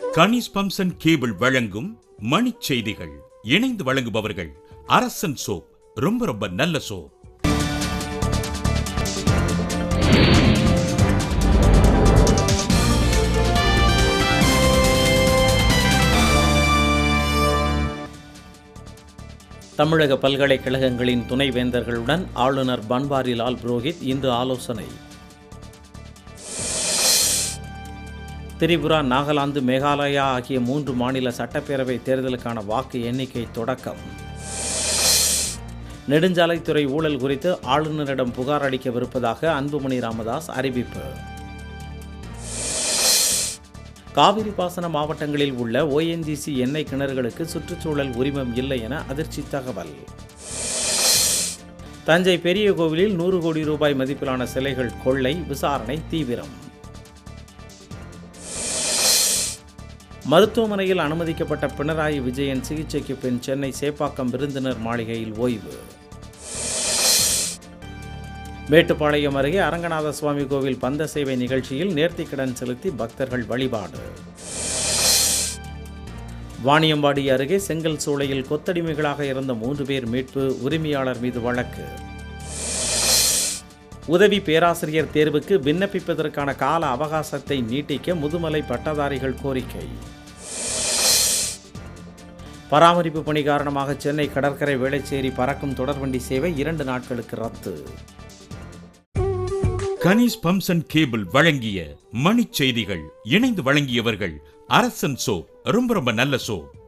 கனிஸ் பம்சன் cable வழங்கும் மணிச் செய்திகள் இணைந்து வழங்குபவர்கள் அரசன் சோப் ரொம்ப ரொம்ப நல்ல சோப் தமிழக பல்கலைக்கழகங்களின் துணைவேந்தர்களுடன் ஆளுநர் பன்வாரிலால் புரோஹித் இன்று ஆலோசனை திரிபுரா நாகாலாந்து மேகாலயா ஆகிய மூன்று மாநில சட்டப்பேரவை தேர்தலுக்கான வாக்கு எண்ணிக்கை தொடக்கம் நெடுஞ்சாலைத்துறை ஊழல் குறித்து ஆளுநரிடம் புகார் அளிக்கவிருப்பதாக அன்புமணி ராமதாஸ் அறிவிப்பு காவிரி பாசன மாவட்டங்களில் உள்ள ஓஎன்ஜிசி எண்ணெய் கிணறுகளுக்கு சுற்றுச்சூழல் உரிமம் இல்லை என அதிர்ச்சி தகவல் தஞ்சை பெரிய கோவிலில் நூறு கோடி ரூபாய் மதிப்பிலான சிலைகள் கொள்ளை விசாரணை தீவிரம் மருத்துவமனையில் அனுமதிக்கப்பட்ட பினராயி விஜயன் சிகிச்சைக்கு பின் சென்னை சேப்பாக்கம் விருந்தினர் மாளிகையில் ஓய்வு மேட்டுப்பாளையம் அருகே அரங்கநாத சுவாமி கோவில் பந்த சேவை நிகழ்ச்சியில் நேர்த்திக்கடன் செலுத்தி பக்தர்கள் வழிபாடு வாணியம்பாடி அருகே செங்கல் சூளையில் கொத்தடிமைகளாக இருந்த மூன்று பேர் மீட்பு உரிமையாளர் மீது வழக்கு உதவி பேராசிரியர் தேர்வுக்கு விண்ணப்பிப்பதற்கான கால அவகாசத்தை நீட்டிக்க முதுமலை பட்டதாரிகள் கோரிக்கை பராமரிப்பு பணி காரணமாக சென்னை கடற்கரை வேளச்சேரி பறக்கும் தொடர்வண்டி சேவை இரண்டு நாட்களுக்கு ரத்து கனிஸ் பம்சன் கேபிள் வழங்கிய மணிச் செய்திகள் இணைந்து வழங்கியவர்கள் அரசன் சோப் ரொம்ப ரொம்ப நல்ல சோப்